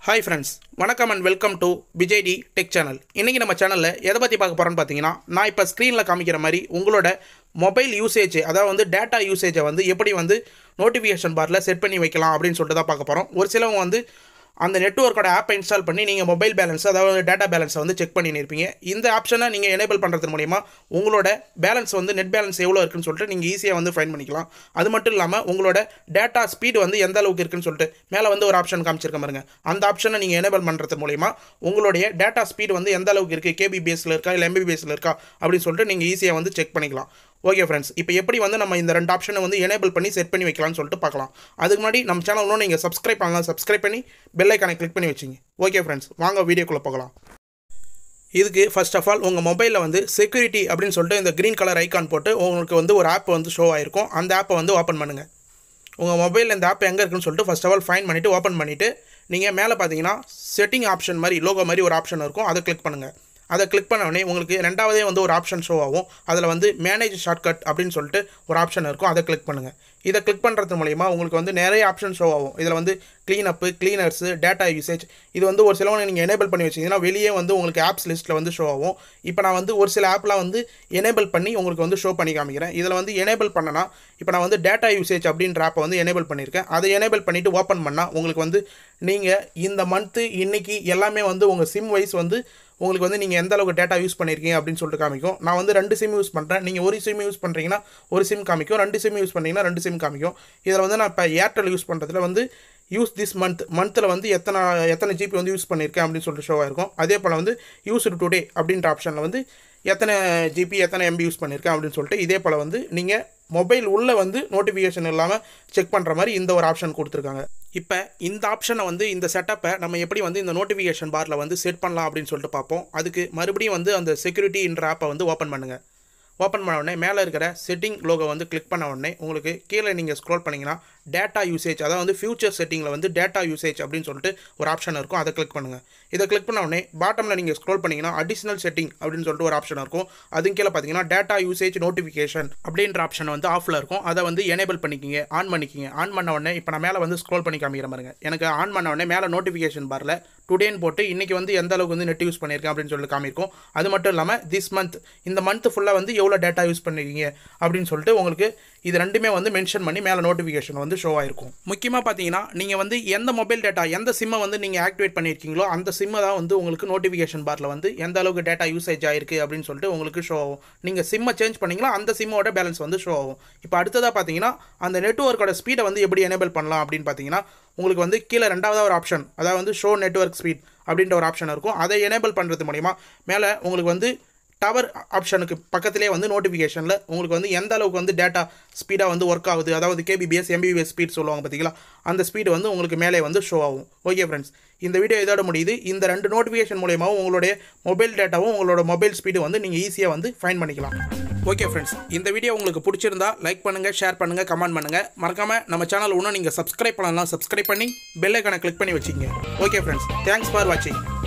hi friends வணக்கம் and welcome to விஜய்டி tech channel இன்றைக்கி நம்ம சேனலில் எதை பற்றி பார்க்க போகிறோன்னு பார்த்தீங்கன்னா நான் இப்போ ஸ்க்ரீனில் காமிக்கிற மாதிரி உங்களோட மொபைல் யூசேஜ் அதாவது வந்து டேட்டா யூசேஜை வந்து எப்படி வந்து நோட்டிஃபிகேஷன் பாரில் செட் பண்ணி வைக்கலாம் அப்படின்னு சொல்லிட்டு தான் பார்க்க போகிறோம் ஒரு சிலவங்க வந்து அந்த நெட்ஒர்க்கோட ஆப்பை இன்ஸ்டால் பண்ணி நீங்கள் மொபைல் பேலன்ஸ் அதாவது டேட்டா பேலன்ஸை வந்து செக் பண்ணின்னு இருப்பீங்க இந்த ஆப்ஷனை நீங்கள் எனேபிள் பண்ணுறது மூலிமா உங்களோட பேலன்ஸ் வந்து நெட் பேலன்ஸ் எவ்வளோ இருக்குன்னு சொல்லிட்டு நீங்கள் ஈஸியாக வந்து ஃபைன் பண்ணிக்கலாம் அது மட்டும் இல்லாமல் உங்களோட டேட்டா ஸ்பீடு வந்து எந்த அளவுக்கு இருக்குன்னு சொல்லிட்டு மேலே வந்து ஒரு ஆப்ஷன் காமிச்சிருக்க பாருங்க அந்த ஆப்ஷனை நீங்கள் எனேபிள் பண்ணுறது மூலிமா உங்களுடைய டேட்டா ஸ்பீடு வந்து எந்த அளவுக்கு இருக்குது கேபிபிஎஸ்ல இருக்கா இல்லை எம்பிபிஎஸ்ல இருக்கா அப்படின்னு சொல்லிட்டு நீங்கள் ஈஸியாக வந்து செக் பண்ணிக்கலாம் ஓகே ஃப்ரெண்ட்ஸ் இப்போ எப்படி வந்து நம்ம இந்த ரெண்டு ஆப்ஷனை வந்து எனேபிள் பண்ணி செட் பண்ணி வைக்கலாம்னு சொல்லிட்டு பார்க்கலாம் அதுக்கு முன்னாடி நம்ம சேனல் இன்னும் நீங்கள் சப்ஸ்கிரைப் பண்ணலாம் சப்ஸ்கிரைப் பண்ணி பெல் ஐக்கானை கிளிக் பண்ணி வச்சிங்க ஓகே ஃப்ரெண்ட்ஸ் வாங்க வீடியோக்குள்ளே போகலாம் இதுக்கு ஃபர்ஸ்ட் ஆஃப் ஆல் உங்கள் மொபைலில் வந்து செக்யூரிட்டி அப்படின்னு சொல்லிட்டு இந்த க்ரீன் கலர் ஐக்கான் போட்டு உங்களுக்கு வந்து ஒரு ஆப் வந்து ஷோ ஆயிருக்கும் அந்த ஆப்பை வந்து ஓப்பன் பண்ணுங்கள் உங்கள் மொபைலில் இந்த ஆப் எங்கே இருக்குன்னு சொல்லிட்டு ஃபர்ஸ்ட் ஆஃப் ஆல் ஃபைன் பண்ணிவிட்டு ஓப்பன் பண்ணிவிட்டு நீங்கள் மேலே பார்த்தீங்கன்னா செட்டிங் ஆப்ஷன் மாதிரி லோகோ மாதிரி ஒரு ஆப்ஷன் இருக்கும் அதை கிளிக் பண்ணுங்கள் அதை கிளிக் பண்ண உடனே உங்களுக்கு ரெண்டாவதே வந்து ஒரு ஆப்ஷன் ஷோ ஆகும் அதில் வந்து மேனேஜ் ஷார்ட்கட் அப்படின்னு சொல்லிட்டு ஒரு ஆப்ஷன் இருக்கும் அதை கிளிக் பண்ணுங்கள் இதை கிளிக் பண்ணுறது மூலிமா உங்களுக்கு வந்து நிறைய ஆப்ஷன் ஷோ ஆகும் இதில் வந்து clean up cleaners data usage இது வந்து ஒரு சிலவங்க நீங்கள் எனேபிள் பண்ணி வச்சிங்கன்னா வெளியே வந்து உங்களுக்கு ஆப்ஸ் லிஸ்ட்டில் வந்து ஷோ ஆகும் இப்போ நான் வந்து ஒரு சில ஆப்லாம் வந்து எனேபிள் பண்ணி உங்களுக்கு வந்து ஷோ பண்ணி காமிக்கிறேன் இதில் வந்து எனேபிள் பண்ணனா இப்போ நான் வந்து டேட்டா யூசேஜ் அப்படின்ற ஆப்பை வந்து எனேபிள் பண்ணியிருக்கேன் அதை எனேபிள் பண்ணிவிட்டு ஓப்பன் பண்ணால் உங்களுக்கு வந்து நீங்கள் இந்த மந்த்து இன்னைக்கு எல்லாமே வந்து உங்கள் சிம் வைஸ் வந்து உங்களுக்கு வந்து நீங்கள் எந்த அளவுக்கு டேட்டா யூஸ் பண்ணியிருக்கீங்க அப்படின்னு சொல்லிட்டு காமிக்கும் நான் வந்து ரெண்டு சிம் யூஸ் பண்ணுறேன் நீங்கள் ஒரு சிம் யூஸ் பண்ணுறீங்கன்னா ஒரு சிம் காமிக்கும் ரெண்டு சிம் யூஸ் பண்ணுறீங்கன்னா ரெண்டு சிம் காமிக்கும் இதில் வந்து நான் இப்போ ஏர்டெல் யூஸ் பண்ணுறதுல வந்து யூஸ் திஸ் மந்த் மந்தில் வந்து எத்தனை எத்தனை ஜிபி வந்து யூஸ் பண்ணியிருக்கேன் அப்படின்னு சொல்லிட்டு ஷோ ஆயிருக்கும் அதே போல் வந்து யூஸ் டுடே அப்படின்ற ஆப்ஷனில் வந்து எத்தனை ஜிபி எத்தனை எம்பி யூஸ் பண்ணியிருக்கேன் அப்படின்னு சொல்லிட்டு இதே போல் வந்து நீங்கள் மொபைல் உள்ளே வந்து நோட்டிஃபிகேஷன் இல்லாமல் செக் பண்ணுற மாதிரி இந்த ஒரு ஆப்ஷன் கொடுத்துருக்காங்க இப்போ இந்த ஆப்ஷனை வந்து இந்த செட்டப்பை நம்ம எப்படி வந்து இந்த நோட்டிஃபிகேஷன் பாரில் வந்து செட் பண்ணலாம் அப்படின்னு சொல்லிட்டு பார்ப்போம் அதுக்கு மறுபடியும் வந்து அந்த செக்யூரிட்டின்ற ஆப்பை வந்து ஓப்பன் பண்ணுங்கள் ஓப்பன் பண்ண உடனே மேலே இருக்கிற செட்டிங் லோகோ வந்து கிளிக் பண்ண உடனே உங்களுக்கு கீழே நீங்கள் ஸ்க்ரோல் பண்ணிங்கன்னா டேட்டா யூசேஜ் அதாவது வந்து ஃபியூச்சர் செட்டிங்கில் வந்து டேட்டா யூசேஜ் அப்படின்னு சொல்லிட்டு ஒரு ஆப்ஷன் இருக்கும் அதை கிளிக் பண்ணுங்கள் இதை கிளிக் பண்ண உடனே பாட்டமில் நீங்கள் ஸ்க்ரோல் பண்ணிங்கன்னா அடிஷனல் செட்டிங் அப்படின்னு சொல்லிட்டு ஒரு ஆப்ஷன் இருக்கும் அதுக்கு கீழே பார்த்தீங்கன்னா டேட்டா யூசேஜ் நோட்டிஃபிகேஷன் அப்படின்ற ஆப்ஷன் வந்து ஆஃபில் இருக்கும் அதை வந்து எனேபிள் பண்ணிக்கிங்க ஆன் பண்ணிக்கிங்க ஆன் பண்ண உடனே இப்போ நான் மேலே வந்து ஸ்க்ரோல் பண்ணி காமிக்கிற பாருங்க எனக்கு ஆன் பண்ண உடனே மேலே நோட்டிஃபிகேஷன் பாரில் டுடேன்னு போட்டு இன்றைக்கி வந்து எந்த அளவுக்கு வந்து நெட் யூஸ் பண்ணியிருக்கேன் அப்படின்னு சொல்லிட்டு காமிக்கும் அது மட்டும் இல்லாமல் திஸ் மந்த் இந்த மந்த் ஃபுல்லாக வந்து எவ்வளோ டேட்டா யூஸ் பண்ணிருக்கீங்க அப்படின்னு சொல்லிட்டு உங்களுக்கு இது ரெண்டுமே வந்து மென்ஷன் பண்ணி மேலே நோட்டிஃபிகேஷன் வந்து ஷோ ஆயிருக்கும் முக்கியமாக பார்த்தீங்கன்னா நீங்கள் வந்து எந்த மொபைல் டேட்டா எந்த சிம்மை வந்து நீங்கள் ஆக்டிவேட் பண்ணியிருக்கீங்களோ அந்த சிம்மை தான் வந்து உங்களுக்கு நோட்டிஃபிகேஷன் பாரில் வந்து எந்த அளவுக்கு டேட்டா யூசேஜ் ஆயிருக்கு அப்படின்னு சொல்லிட்டு உங்களுக்கு ஷோ ஆகும் நீங்கள் சிம்மை சேஞ்ச் பண்ணீங்களோ அந்த சிம்மோட பேலன்ஸ் வந்து ஷோ ஆகும் இப்போ அடுத்ததாக பார்த்தீங்கன்னா அந்த நெட்ஒர்க்கோட ஸ்பீடை வந்து எப்படி எனேபிள் பண்ணலாம் அப்படின்னு பார்த்தீங்கன்னா உங்களுக்கு வந்து கீழே ரெண்டாவது ஒரு ஆப்ஷன் அதாவது வந்து ஷோ நெட்ஒர்க் ஸ்பீட் அப்படின்ற ஒரு ஆப்ஷன் இருக்கும் அதை எனேபிள் பண்ணுறது மூலிமா மேலே உங்களுக்கு வந்து டவர் ஆப்ஷனுக்கு பக்கத்திலே வந்து நோட்டிஃபிகேஷனில் உங்களுக்கு வந்து எந்த அளவுக்கு வந்து டேட்டா ஸ்பீடாக வந்து ஒர்க் ஆகுது அதாவது கேபிபிஎஸ் எம்பிபிஎஸ் ஸ்பீட் சொல்லுவாங்க பார்த்தீங்களா அந்த ஸ்பீடு வந்து உங்களுக்கு மேலே வந்து ஷோ ஆகும் ஓகே ஃப்ரெண்ட்ஸ் இந்த வீடியோ இதோட முடியுது இந்த ரெண்டு நோட்டிஃபிகேஷன் மூலியமாகவும் உங்களுடைய மொபைல் டேட்டாவும் உங்களோட மொபைல் ஸ்பீடு வந்து நீங்கள் ஈஸியாக வந்து ஃபைன் பண்ணிக்கலாம் ஓகே ஃப்ரெண்ட்ஸ் இந்த வீடியோ உங்களுக்கு பிடிச்சிருந்தா லைக் பண்ணுங்கள் ஷேர் பண்ணுங்கள் கமெண்ட் பண்ணுங்கள் மறக்காமல் நம்ம சேனல் இன்னும் நீங்கள் சப்ஸ்கிரைப் பண்ணலாம் சப்ஸ்கிரைப் பண்ணி பெல் ஐக்கானை கிளிக் பண்ணி வச்சுக்கோங்க ஓகே ஃப்ரெண்ட்ஸ் தேங்க்ஸ் ஃபார் வாட்சிங்